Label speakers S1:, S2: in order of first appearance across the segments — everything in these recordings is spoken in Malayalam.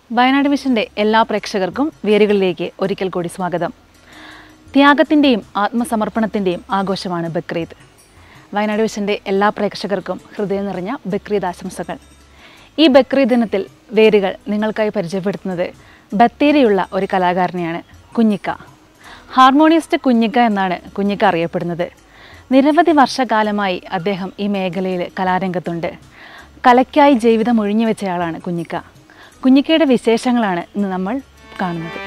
S1: വയനാട് വിഷൻ്റെ എല്ലാ പ്രേക്ഷകർക്കും വേരുകളിലേക്ക് ഒരിക്കൽ കൂടി സ്വാഗതം ത്യാഗത്തിൻ്റെയും ആത്മസമർപ്പണത്തിൻ്റെയും ആഘോഷമാണ് ബക്രീദ് വയനാട് വിഷൻ്റെ എല്ലാ പ്രേക്ഷകർക്കും ഹൃദയം നിറഞ്ഞ ബക്രീദ് ആശംസകൾ ഈ ബക്രീദ് ദിനത്തിൽ വേരുകൾ നിങ്ങൾക്കായി പരിചയപ്പെടുത്തുന്നത് ബത്തേരിയുള്ള ഒരു കലാകാരനെയാണ് കുഞ്ഞിക്ക ഹാർമോണിയസ്റ്റ് കുഞ്ഞിക്ക എന്നാണ് കുഞ്ഞിക്ക അറിയപ്പെടുന്നത് നിരവധി വർഷകാലമായി അദ്ദേഹം ഈ മേഖലയിൽ കലാരംഗത്തുണ്ട് കലയ്ക്കായി ജീവിതം ഒഴിഞ്ഞു വെച്ചയാളാണ് കുഞ്ഞിക്ക കുഞ്ഞിക്കയുടെ വിശേഷങ്ങളാണ് ഇന്ന് നമ്മൾ കാണുന്നത്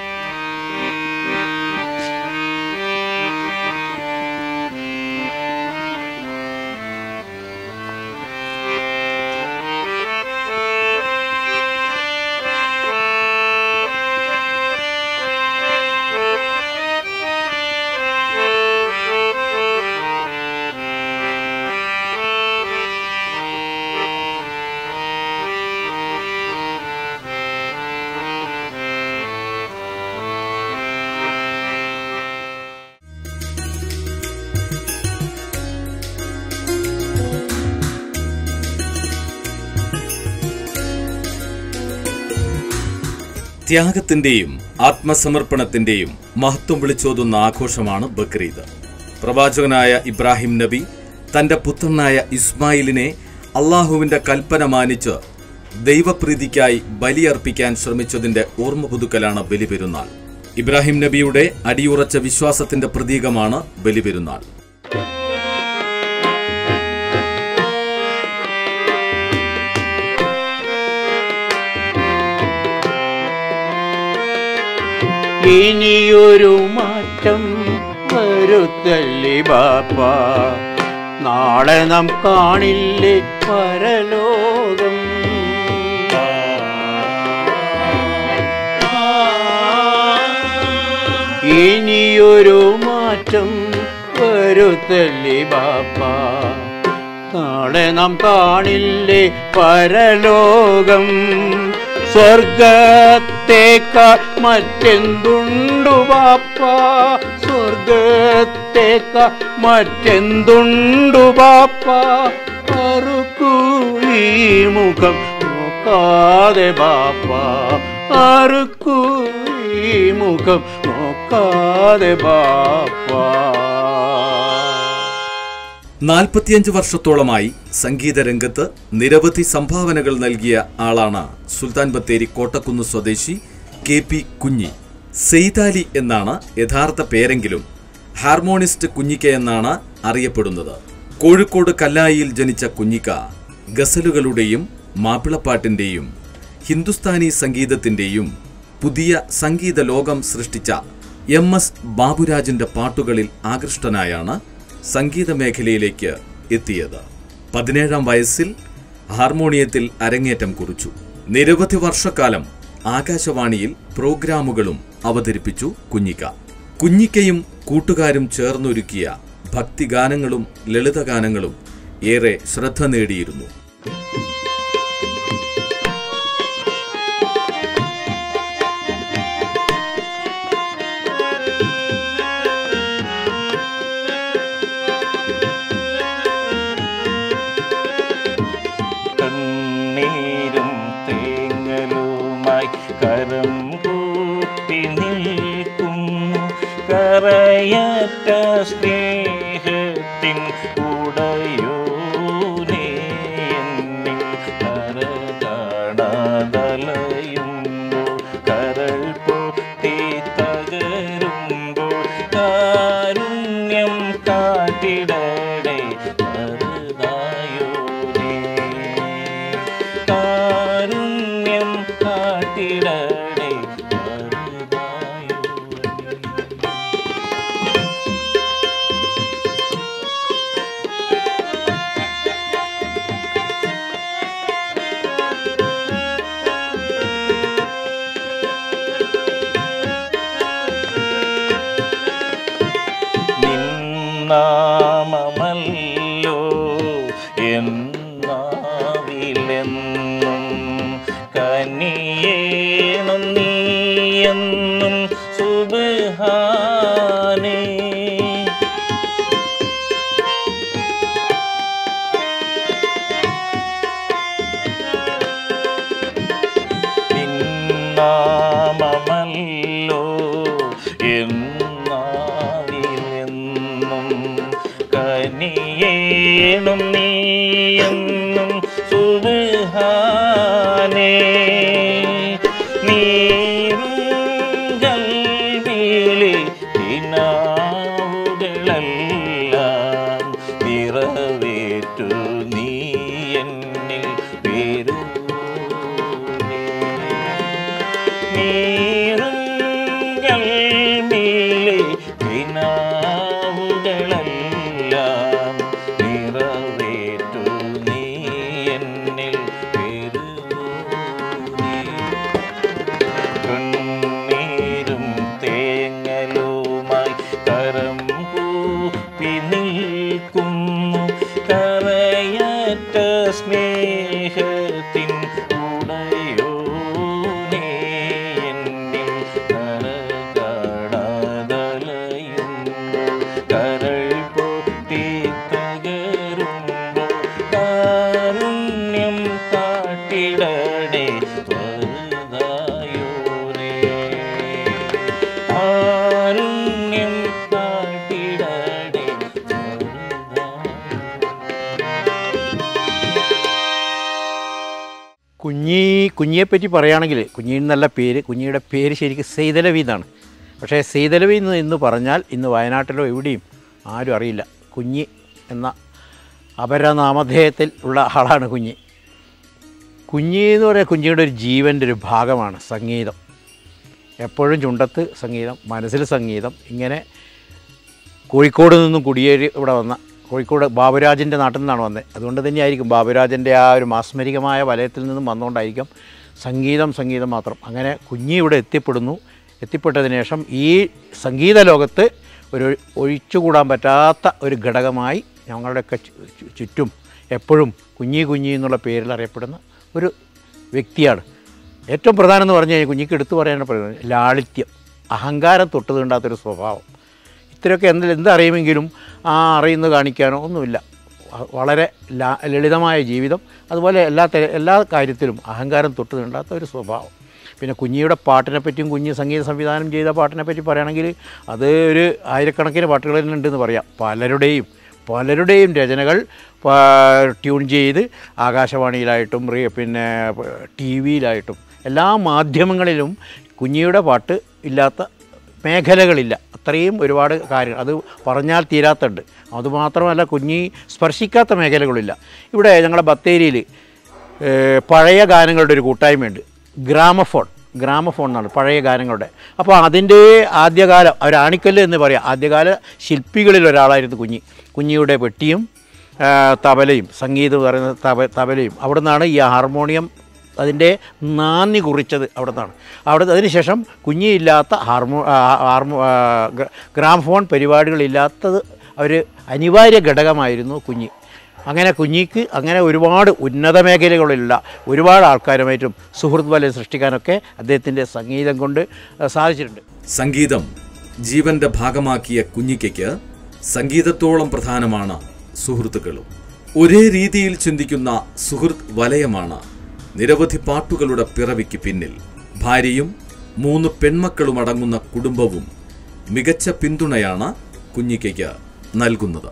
S2: ത്യാഗത്തിന്റെയും ആത്മസമർപ്പണത്തിന്റെയും മഹത്വം വിളിച്ചോതുന്ന ആഘോഷമാണ് ബക്രീദ് പ്രവാചകനായ ഇബ്രാഹിം നബി തന്റെ പുത്രനായ ഇസ്മായിലിനെ അള്ളാഹുവിന്റെ കൽപ്പന മാനിച്ച് ദൈവപ്രീതിക്കായി ബലിയർപ്പിക്കാൻ ശ്രമിച്ചതിന്റെ ഓർമ്മ പുതുക്കലാണ് ബലിപെരുന്നാൾ ഇബ്രാഹിം നബിയുടെ അടിയുറച്ച വിശ്വാസത്തിന്റെ പ്രതീകമാണ് ബലിപെരുന്നാൾ
S3: ഇനിയൊരു മാറ്റം വരുത്തല്ലി ബാപ്പ നാളെ നാം കാണില്ലേ പരലോകം ഇനിയൊരു മാറ്റം വരുത്തല്ലി ബാപ്പ നാളെ നാം കാണില്ലേ പരലോകം സ്വർഗത്തേക്കാൾ മറ്റെന്തുണ്ടു ബാപ്പ സ്വർഗത്തേക്കാൾ മറ്റെന്തുണ്ടു ബാപ്പ അറുക്കൂ ഈ മുഖം നോക്കാതെ ബാപ്പ അറുക്കൂ ഈ മുഖം നോക്കാതെ ബാപ്പ
S2: നാൽപ്പത്തിയഞ്ച് വർഷത്തോളമായി സംഗീത രംഗത്ത് നിരവധി സംഭാവനകൾ നൽകിയ ആളാണ് സുൽത്താൻ ബത്തേരി കോട്ടക്കുന്ന് സ്വദേശി കെ പി കുഞ്ഞി സെയ്താലി എന്നാണ് യഥാർത്ഥ പേരെങ്കിലും ഹാർമോണിസ്റ്റ് കുഞ്ഞിക്ക എന്നാണ് അറിയപ്പെടുന്നത് കോഴിക്കോട് കല്ലായിയിൽ ജനിച്ച കുഞ്ഞിക്ക ഗസലുകളുടെയും മാപ്പിളപ്പാട്ടിന്റെയും ഹിന്ദുസ്ഥാനി സംഗീതത്തിന്റെയും പുതിയ സംഗീത ലോകം സൃഷ്ടിച്ച എം എസ് ബാബുരാജിന്റെ പാട്ടുകളിൽ ആകൃഷ്ടനായാണ് സംഗീത മേഖലയിലേക്ക് എത്തിയത് പതിനേഴാം വയസ്സിൽ ഹാർമോണിയത്തിൽ അരങ്ങേറ്റം കുറിച്ചു നിരവധി വർഷക്കാലം ആകാശവാണിയിൽ പ്രോഗ്രാമുകളും അവതരിപ്പിച്ചു കുഞ്ഞിക്ക കുഞ്ഞിക്കയും കൂട്ടുകാരും ചേർന്നൊരുക്കിയ ഭക്തിഗാനങ്ങളും ലളിതഗാനങ്ങളും ഏറെ ശ്രദ്ധ നേടിയിരുന്നു
S4: കണ്ണീരും തേങ്ങലുമായി കരം കൂപ്പി നിൽക്കുന്നു കറയറ്റ സ്നേഹത്തിൻ ഉടയോനേ എന്നിൽ കര കാണാതലയുമ്പോൾ കരൾ പൊട്ടി തകരുമ്പോൾ കാരുണ്യം കാട്ടിടണേ മറുതായോനേ കാരുണ്യം കാട്ടിടണേ മറുതായോനേ നിന്നാമമല്ലോ എന്നാവിലെന്നും കനിയേണം നീയെന്നും സുബഹാനേ നാമമല്ലോ എന്നാവിലെന്നും കനിയേണം നീയെന്നും സുബഹാനേ നീരുകൾ വീളി ദിനാവുകളെല്ലാം നിറവേറ്റു നീ എന്നിൽ പേരൂരേ നീറുകൾ മീലെ ദിനാവുകളെല്ലാം നിറവേറ്റു നീ എന്നിൽ പെരുകി കണ്ണീരും തേങ്ങലുമായി കരം കൂപ്പി നിൽക്കുന്നു കറയറ്റ സ്നേഹത്തിൻ ഉടയോനേ എന്നിൽ കരകാണാതലയുമ്പോൾ കരൾ പൊട്ടി തകരുമ്പോൾ കാരുണ്യം കാട്ടിടണേ വലുതായോനേ കാരുണ്യം കാട്ടിടണേ
S3: കുഞ്ഞി കുഞ്ഞിയെപ്പറ്റി പറയുകയാണെങ്കിൽ കുഞ്ഞി എന്നല്ല പേര് കുഞ്ഞിയുടെ പേര് ശരിക്കും സെയ്തലവി എന്നാണ് പക്ഷേ സെയ്തലവി എന്ന് ഇന്ന് പറഞ്ഞാൽ ഇന്ന് വയനാട്ടിലോ എവിടെയും ആരും അറിയില്ല കുഞ്ഞി എന്ന അപരനാമധേയത്തിൽ ഉള്ള ആളാണ് കുഞ്ഞി കുഞ്ഞി എന്ന് പറയുക കുഞ്ഞിയുടെ ഒരു ജീവൻ്റെ ഒരു ഭാഗമാണ് സംഗീതം എപ്പോഴും ചുണ്ടത്ത് സംഗീതം മനസ്സിൽ സംഗീതം ഇങ്ങനെ കോഴിക്കോട് നിന്നും കുടിയേറി ഇവിടെ വന്ന കോഴിക്കോട് ബാബുരാജിൻ്റെ നാട്ടിൽ നിന്നാണ് വന്നത് അതുകൊണ്ട് തന്നെയായിരിക്കും ബാബുരാജിൻ്റെ ആ ഒരു മാസ്മരികമായ വലയത്തിൽ നിന്നും വന്നുകൊണ്ടായിരിക്കും സംഗീതം സംഗീതം മാത്രം അങ്ങനെ കുഞ്ഞി ഇവിടെ എത്തിപ്പെടുന്നു എത്തിപ്പെട്ടതിന് ശേഷം ഈ സംഗീത ലോകത്ത് ഒരു ഒഴിച്ചുകൂടാൻ പറ്റാത്ത ഒരു ഘടകമായി ഞങ്ങളുടെയൊക്കെ ചു- ചു- ചുറ്റും എപ്പോഴും കുഞ്ഞി കുഞ്ഞി എന്നുള്ള പേരിൽ അറിയപ്പെടുന്ന ഒരു വ്യക്തിയാണ് ഏറ്റവും പ്രധാനം എന്ന് പറഞ്ഞു കഴിഞ്ഞാൽ കുഞ്ഞിക്ക് എടുത്തു പറയാൻ പറയുന്നത് ലാളിത്യം അഹങ്കാരം തൊട്ട് തീണ്ടാത്തൊരു സ്വഭാവം ഇത്രയൊക്കെ എന്ത് എന്തറിയുമെങ്കിലും ആ അറിയുന്നത് കാണിക്കാനോ ഒന്നുമില്ല വ- വളരെ ലാ- ലളിതമായ ജീവിതം അതുപോലെ എല്ലാ തെ- എല്ലാ കാര്യത്തിലും അഹങ്കാരം തൊട്ട് തീണ്ടാത്ത ഒരു സ്വഭാവം പിന്നെ കുഞ്ഞിയുടെ പാട്ടിനെ പറ്റിയും കുഞ്ഞ് സംഗീത സംവിധാനം ചെയ്ത പാട്ടിനെ പറ്റി പറയുകയാണെങ്കിൽ അത് ഒരു ആയിരക്കണക്കിന് പാട്ടുകൾ തന്നെ ഉണ്ടെന്ന് പറയാം പലരുടെയും പലരുടെയും രചനകൾ പ- ട്യൂൺ ചെയ്ത് ആകാശവാണിയിലായിട്ടും റേ- പിന്നെ ടി വിയിലായിട്ടും എല്ലാ മാധ്യമങ്ങളിലും കുഞ്ഞിയുടെ പാട്ട് ഇല്ലാത്ത മേഖലകളില്ല അത്രയും ഒരുപാട് കാര്യങ്ങൾ അത് പറഞ്ഞാൽ തീരാത്തുണ്ട് അതുമാത്രമല്ല കുഞ്ഞി സ്പർശിക്കാത്ത മേഖലകളില്ല ഇവിടെ ഞങ്ങളുടെ ബത്തേരിയിൽ ഏഹ്, പഴയ ഗാനങ്ങളുടെ ഒരു കൂട്ടായ്മയുണ്ട് ഗ്രാമഫോൺ ഗ്രാമഫോൺ എന്നാണ് പഴയ ഗാനങ്ങളുടെ അപ്പോൾ അതിൻ്റെ ആദ്യകാല ഒരു ആണിക്കല്ല് എന്ന് പറയാം ആദ്യകാല ശില്പികളിൽ ഒരാളായിരുന്നു കുഞ്ഞി കുഞ്ഞിയുടെ പെട്ടിയും ആ, തബലയും സംഗീതം എന്ന് പറയുന്ന തബ തബലയും അവിടെ നിന്നാണ് ഈ ഹാർമോണിയം അതിൻ്റെ നാന്ദി കുറിച്ചത് അവിടെ നിന്നാണ് അവിടെ അതിനുശേഷം കുഞ്ഞിയില്ലാത്ത ഹാർമോ ആ, ഹാർമോ ആ, ഗ്ര- ഗ്രാംഫോൺ പരിപാടികളില്ലാത്തത് ഒരു അനിവാര്യ ഘടകമായിരുന്നു കുഞ്ഞി അങ്ങനെ കുഞ്ഞിക്ക് അങ്ങനെ ഒരുപാട് ഉന്നത മേഖലകളിലുള്ള ഒരുപാട് ആൾക്കാരുമായിട്ടും സുഹൃത്ത് വലയം സൃഷ്ടിക്കാനൊക്കെ അദ്ദേഹത്തിൻ്റെ സംഗീതം കൊണ്ട് ആ, സാധിച്ചിട്ടുണ്ട്
S2: സംഗീതം ജീവന്റെ ഭാഗമാക്കിയ കുഞ്ഞിക്കയ്ക്ക് സംഗീതത്തോളം പ്രധാനമാണ് സുഹൃത്തുക്കളും ഒരേ രീതിയിൽ ചിന്തിക്കുന്ന സുഹൃത്ത് വലയമാണ് നിരവധി പാട്ടുകളുടെ പിറവിക്ക് പിന്നിൽ ഭാര്യയും മൂന്ന് പെൺമക്കളും അടങ്ങുന്ന കുടുംബവും മികച്ച പിന്തുണയാണ് കുഞ്ഞിക്കയ്ക്ക് നൽകുന്നത്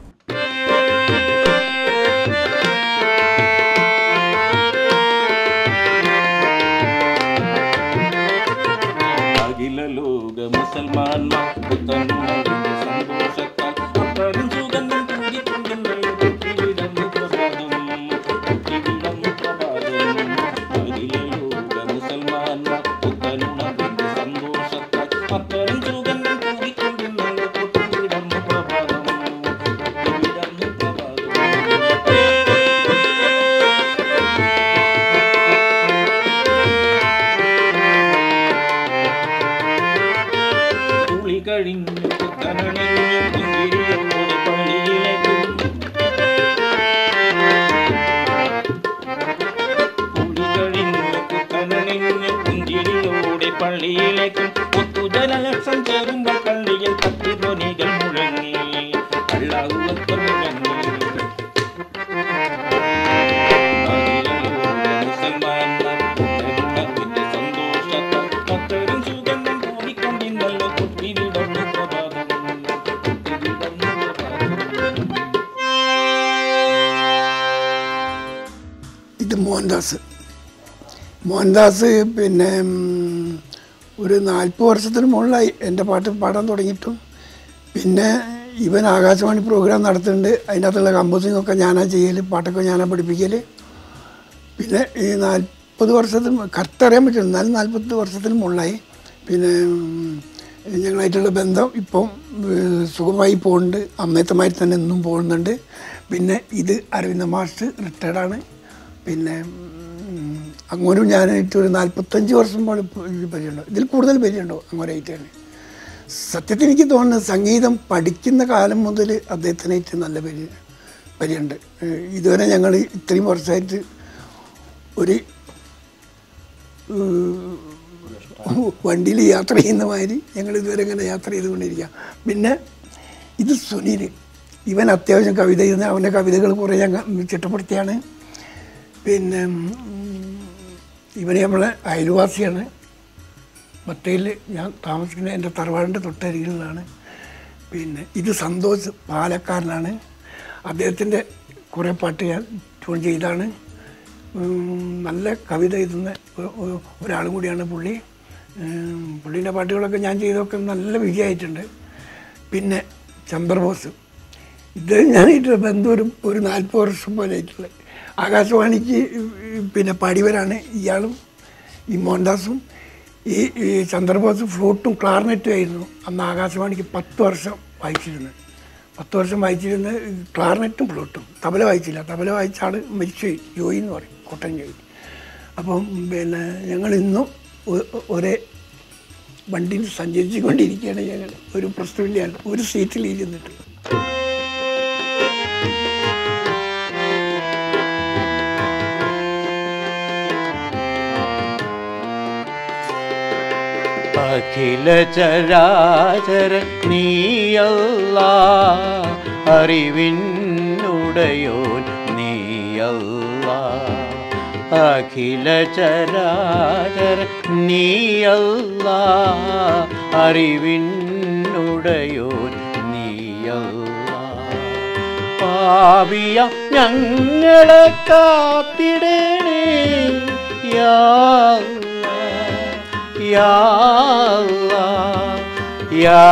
S4: അഖില ലോക മുസൽമാന്മാർ പുത്തനുണർവിന്റെ സന്തോഷത്താൽ അത്തരം സുഗന്ധം തൂകിക്കൊണ്ടുള്ള കുട്ടിവിടന്നു പ്രഭാതം കുട്ടിവിടന്നു പ്രഭാതം അഖില ലോക മുസൽമാന്മാർ പുത്തനുണർവിന്റെ സന്തോഷത്താൽ അത്തരം സുഗന്ധം തൂകിക്കൊണ്ടുള്ള കുട്ടിവിടന്നു പ്രഭാതം കുട്ടിവിടന്നു പ്രഭാതം കുളി കഴിഞ്ഞു പുത്തനണിഞ്ഞു പുഞ്ചിരിയോടെ പള്ളിയിലേക്ക് കുളി കഴിഞ്ഞു പുത്തനണിഞ്ഞു പുഞ്ചിരിയോടെ പള്ളിയിലേക്ക് ഒത്തുജലലക്ഷം ചേരുമ്പോൾ പള്ളിയിൽ പത്തിധ്വനികൾ മുഴങ്ങി അള്ളാഹു അക്ബർ മുഴങ്ങി അഖിലലോക മുസൽമാന്മാർ പുത്തനുണർവിന്റെ സന്തോഷത്താൽ
S5: മോഹൻദാസ് മോഹൻദാസ് പിന്നെ ഉം, ഒരു നാൽപ്പത് വർഷത്തിന് മുകളിലായി എൻ്റെ പാട്ട് പാടാൻ തുടങ്ങിയിട്ടും പിന്നെ ഇവൻ ആകാശവാണി പ്രോഗ്രാം നടത്തുന്നുണ്ട് അതിനകത്തുള്ള കമ്പോസിംഗ് ഒക്കെ ഞാനാ ചെയ്യൽ പാട്ടൊക്കെ ഞാനാ പഠിപ്പിക്കൽ പിന്നെ ഈ നാൽപ്പത് വർഷത്തിന് കറക്റ്റ് അറിയാൻ പറ്റില്ല എന്നാലും നാൽപ്പത് വർഷത്തിന് മുകളിലായി പിന്നെ ഉം, ഞങ്ങളായിട്ടുള്ള ബന്ധം ഇപ്പം ഏഹ്, സുഖമായി പോകുന്നുണ്ട് അമ്മയത്തമാരി തന്നെ എന്നും പോകുന്നുണ്ട് പിന്നെ ഇത് അരവിന്ദ മാസ്റ്റർ റിട്ടയർഡാണ് പിന്നെ ഉം, അങ്ങോട്ടും ഞാനായിട്ട് ഒരു നാൽപ്പത്തഞ്ച് വർഷം പോലെ ഇത് പരിചയമുണ്ടോ ഇതിൽ കൂടുതൽ പരിചയമുണ്ടോ അങ്ങോട്ടായിട്ട് തന്നെ സത്യത്തിൽ എനിക്ക് തോന്നുന്നത് സംഗീതം പഠിക്കുന്ന കാലം മുതൽ അദ്ദേഹത്തിനായിട്ട് നല്ല പരി പരിചയമുണ്ട് ഏഹ് ഇതുവരെ ഞങ്ങൾ ഇത്രയും വർഷമായിട്ട് ഒരു വണ്ടിയിൽ യാത്ര ചെയ്യുന്ന മാതിരി ഞങ്ങൾ ഇതുവരെ ഇങ്ങനെ യാത്ര ചെയ്തുകൊണ്ടിരിക്കുക പിന്നെ ഇത് സുനിൽ ഇവൻ അത്യാവശ്യം കവിത എഴുതുന്ന അവൻ്റെ കവിതകൾ കുറേ ഞാൻ ക- ചിട്ടപ്പെടുത്തിയാണ് പിന്നെ ഉം, ഇവന് നമ്മളെ അയൽവാസിയാണ് മറ്റയിൽ ഞാൻ താമസിക്കുന്ന എൻ്റെ തറവാടിൻ്റെ തൊട്ടരികിലാണ് പിന്നെ ഇത് സന്തോഷ് പാലക്കാരനാണ് അദ്ദേഹത്തിൻ്റെ കുറേ പാട്ട് ഞാൻ ട്യൂൺ ചെയ്താണ് ഉം, നല്ല കവിത എഴുതുന്ന ഒ- ഒ- ഒരാളും കൂടിയാണ് പുള്ളി ഉം, പുള്ളീൻ്റെ പാട്ടുകളൊക്കെ ഞാൻ ചെയ്തൊക്കെ നല്ല വിജയമായിട്ടുണ്ട് പിന്നെ ചന്ദ്രബോസ് ഇത് ഞാനായിട്ട് ബന്ധം ഒരു ഒരു നാൽപ്പത് വർഷം പോലെ ആയിട്ടുള്ളത് ആകാശവാണിക്ക് പിന്നെ പാടിയവരാണ് ഇയാളും ഈ മോഹൻദാസും ഈ ഈ ചന്ദ്രബോസ് ഫ്ലൂട്ടും ക്ലാർനെറ്റും ആയിരുന്നു അന്ന് ആകാശവാണിക്ക് പത്ത് വർഷം വായിച്ചിരുന്നത് പത്ത് വർഷം വായിച്ചിരുന്ന ക്ലാർനെറ്റും ഫ്ലൂട്ടും തബല വായിച്ചില്ല തബല വായിച്ച ആൾ മരിച്ചുപോയി ജോയി എന്ന് പറയും കോട്ടയം ജോയി അപ്പം പിന്നെ ഞങ്ങൾ ഇന്നും ഒ- ഒരേ വണ്ടിയിൽ സഞ്ചരിച്ചു കൊണ്ടിരിക്കുകയാണ് ഞങ്ങൾ ഒരു പ്രശ്നമില്ല ഒരു സീറ്റിൽ ഇരുന്നിട്ട്
S3: അഖില ചരാചര നീയല്ല അറിവിനുടയോൻ നീയല്ല അഖില ചരാചര നീയല്ല അറിവിനുടയോൻ നീയല്ല പാപിയ ഞങ്ങളെ കാത്തിടണേ യാ യാ യാ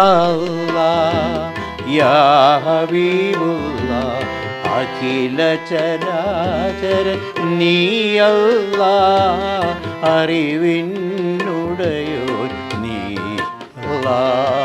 S3: യാ ഹബീബുള്ള അഖില ചരാചര നീയല്ല അറിവിനുടയോ നീ അല്ലാ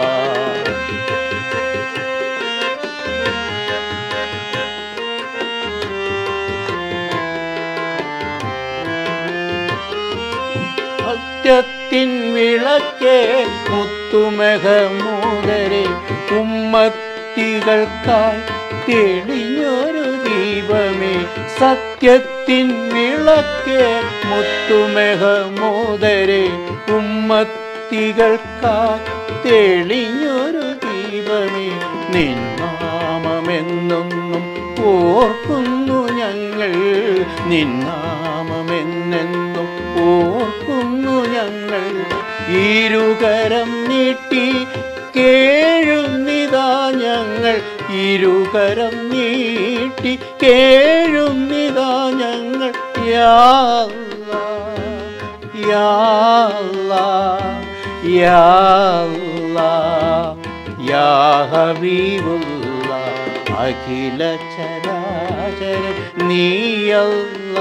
S3: സത്യത്തിൻ വിളക്കേ മുത്തുമഹമൂതരെ ഉമ്മത്തികൾക്കായി തെളിഞ്ഞൊരു ദീപമേ സത്യത്തിൻ വിളക്കേ മുത്തുമഹമൂതരെ ഉമ്മത്തികൾക്കായി തെളിഞ്ഞൊരു ദീപമേ നിന്നാമമെന്നൊന്നും ഓർക്കുന്നു ഞങ്ങൾ നിന്നാമമെന്നെന്നും ഓർക്കുന്നു ഞങ്ങൾ ഇരുകരം നീട്ടി കേഴുന്നിതാ ഞങ്ങൾ ഇരുകരം നീട്ടി കേഴുന്നിതാ ഞങ്ങൾ യാ അല്ലാ, യാ അല്ലാ, യാ അല്ലാ, യാ ഹബീബുള്ള അഖില ചരാചര നീയല്ല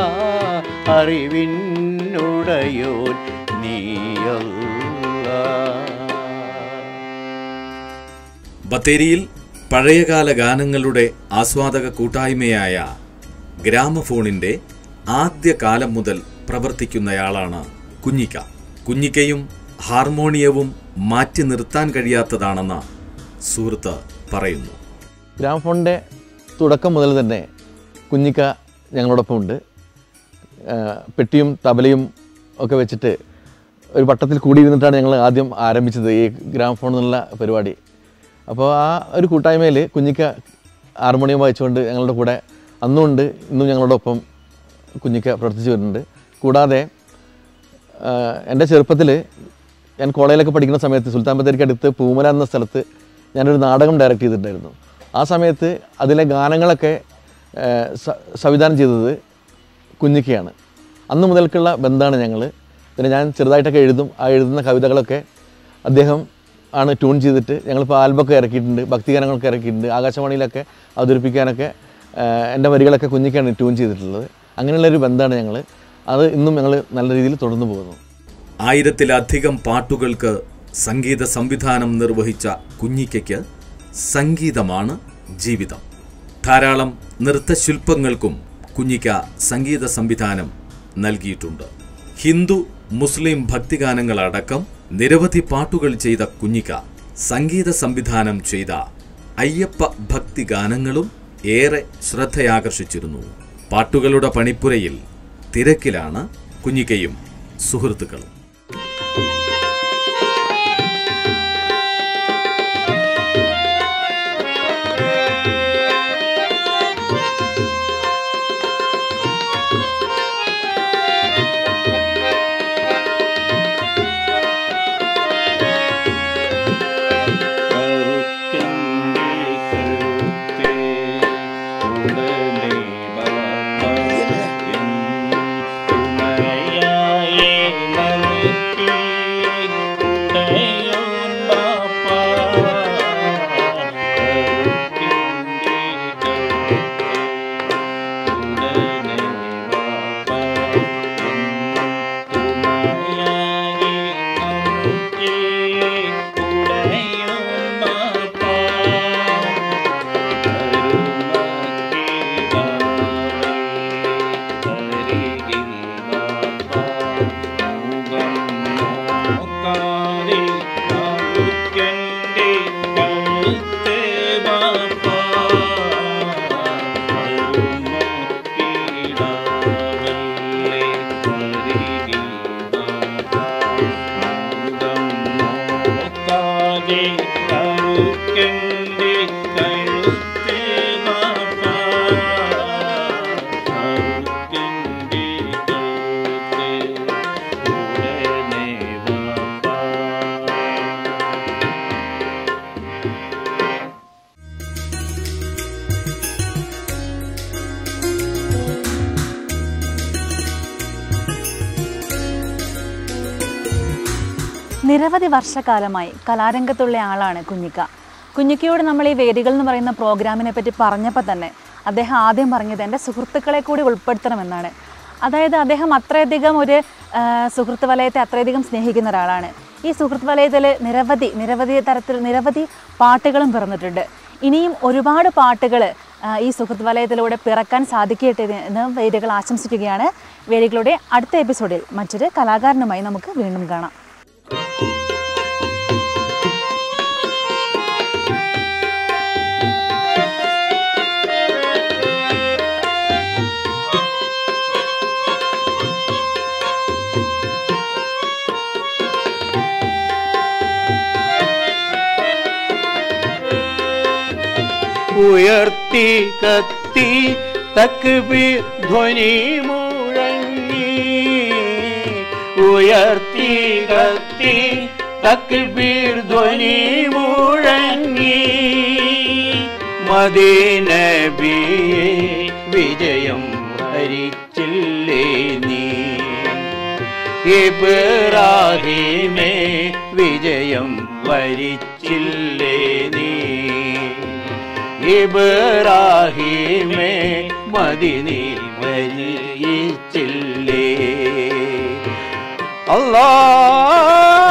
S3: അറിവിനുടയോൻ നീയല്ല
S2: ബത്തേരിയിൽ പഴയകാല ഗാനങ്ങളുടെ ആസ്വാദക കൂട്ടായ്മയായ ഗ്രാമഫോണിന്റെ ആദ്യകാലം മുതൽ പ്രവർത്തിക്കുന്നയാളാണ് കുഞ്ഞിക്ക കുഞ്ഞിക്കയും ഹാർമോണിയവും മാറ്റി നിർത്താൻ കഴിയാത്തതാണെന്ന് സുഹൃത്ത് പറയുന്നു
S6: ഗ്രാമഫോണിൻ്റെ തുടക്കം മുതൽ തന്നെ കുഞ്ഞിക്ക ഞങ്ങളോടൊപ്പം ഉണ്ട് ആ, പെട്ടിയും തബലയും ഒക്കെ വെച്ചിട്ട് ഒരു വട്ടത്തിൽ കൂടിയിരുന്നിട്ടാണ് ഞങ്ങൾ ആദ്യം ആരംഭിച്ചത് ഈ ഗ്രാമഫോൺ എന്നുള്ള പരിപാടി അപ്പോൾ ആ ഒരു കൂട്ടായ്മയിൽ കുഞ്ഞിക്ക ഹാർമോണിയം വായിച്ചുകൊണ്ട് ഞങ്ങളുടെ കൂടെ അന്നും ഉണ്ട് ഇന്നും ഞങ്ങളോടൊപ്പം കുഞ്ഞിക്ക പ്രവർത്തിച്ചു വരുന്നുണ്ട് കൂടാതെ ആ, എൻ്റെ ചെറുപ്പത്തിൽ ഞാൻ കോളേജിലൊക്കെ പഠിക്കുന്ന സമയത്ത് സുൽത്താൻ ബത്തേരിക്ക് അടുത്ത് പൂമല എന്ന സ്ഥലത്ത് ഞാനൊരു നാടകം ഡയറക്റ്റ് ചെയ്തിട്ടുണ്ടായിരുന്നു ആ സമയത്ത് അതിലെ ഗാനങ്ങളൊക്കെ ആ, സ- സംവിധാനം ചെയ്തത് കുഞ്ഞിക്കയാണ് അന്ന് മുതൽക്കുള്ള ബന്ധമാണ് ഞങ്ങൾ പിന്നെ ഞാൻ ചെറുതായിട്ടൊക്കെ എഴുതും ആ എഴുതുന്ന കവിതകളൊക്കെ അദ്ദേഹം ആണ് ട്യൂൺ ചെയ്തിട്ട് ഞങ്ങളിപ്പോൾ ആൽബമൊക്കെ ഇറക്കിയിട്ടുണ്ട് ഭക്തിഗാനങ്ങളൊക്കെ ഇറക്കിയിട്ടുണ്ട് ആകാശവാണിയിലൊക്കെ അവതരിപ്പിക്കാനൊക്കെ ആ, എൻ്റെ വരികളൊക്കെ കുഞ്ഞിക്കാണ് ട്യൂൺ ചെയ്തിട്ടുള്ളത് അങ്ങനെയുള്ളൊരു ബന്ധമാണ് ഞങ്ങൾ അത് ഇന്നും ഞങ്ങൾ നല്ല രീതിയിൽ തുടർന്നു പോകുന്നു
S2: ആയിരത്തിലധികം പാട്ടുകൾക്ക് സംഗീത സംവിധാനം നിർവഹിച്ച കുഞ്ഞിക്കയ്ക്ക് സംഗീതമാണ് ജീവിതം ധാരാളം നൃത്തശില്പങ്ങൾക്കും കുഞ്ഞിക്ക സംഗീത സംവിധാനം നൽകിയിട്ടുണ്ട് ഹിന്ദു മുസ്ലിം ഭക്തിഗാനങ്ങളടക്കം നിരവധി പാട്ടുകൾ ചെയ്ത കുഞ്ഞിക്ക സംഗീത സംവിധാനം ചെയ്ത അയ്യപ്പ ഭക്തിഗാനങ്ങളും ഏറെ ശ്രദ്ധയാകർഷിച്ചിരുന്നു പാട്ടുകളുടെ പണിപ്പുരയിൽ തിരക്കിലാണ് കുഞ്ഞിക്കയും സുഹൃത്തുക്കളും
S1: നിരവധി വർഷക്കാലമായി കലാരംഗത്തുള്ള ആളാണ് കുഞ്ഞിക്ക കുഞ്ഞിക്കയോട് നമ്മൾ ഈ വേദികൾ എന്ന് പറയുന്ന പ്രോഗ്രാമിനെ പറ്റി പറഞ്ഞപ്പോൾ തന്നെ അദ്ദേഹം ആദ്യം പറഞ്ഞത് എൻ്റെ സുഹൃത്തുക്കളെ കൂടി ഉൾപ്പെടുത്തണമെന്നാണ് അതായത് അദ്ദേഹം അത്രയധികം ഒരു ആ, സുഹൃത്ത് വലയത്തെ അത്രയധികം സ്നേഹിക്കുന്ന ഒരാളാണ് ഈ സുഹൃത്ത് വലയത്തിൽ നിരവധി നിരവധി തരത്തിൽ നിരവധി പാട്ടുകളും പിറന്നിട്ടുണ്ട് ഇനിയും ഒരുപാട് പാട്ടുകൾ ഈ സുഹൃത്ത് വലയത്തിലൂടെ പിറക്കാൻ സാധിക്കട്ടെ എന്ന് വേദികൾ ആശംസിക്കുകയാണ് വേദികളുടെ അടുത്ത എപ്പിസോഡിൽ മറ്റൊരു കലാകാരനുമായി നമുക്ക് വീണ്ടും കാണാം
S3: ഉയർത്തി കത്തി തക്ബീർ ധ്വനി മുഴങ്ങി ഉയർത്തി കത്തി തക്ബീർ ധ്വനി മുഴങ്ങി മദീനബിയെ വിജയം ഹരിച്ചില്ലേ നീ ഇബ്രാഹിമേ വിജയം വരിച്ചില്ലേ നീ ഇബ്രാഹിമേ മദിനി വരിച്ചില്ലേ അല്ലാ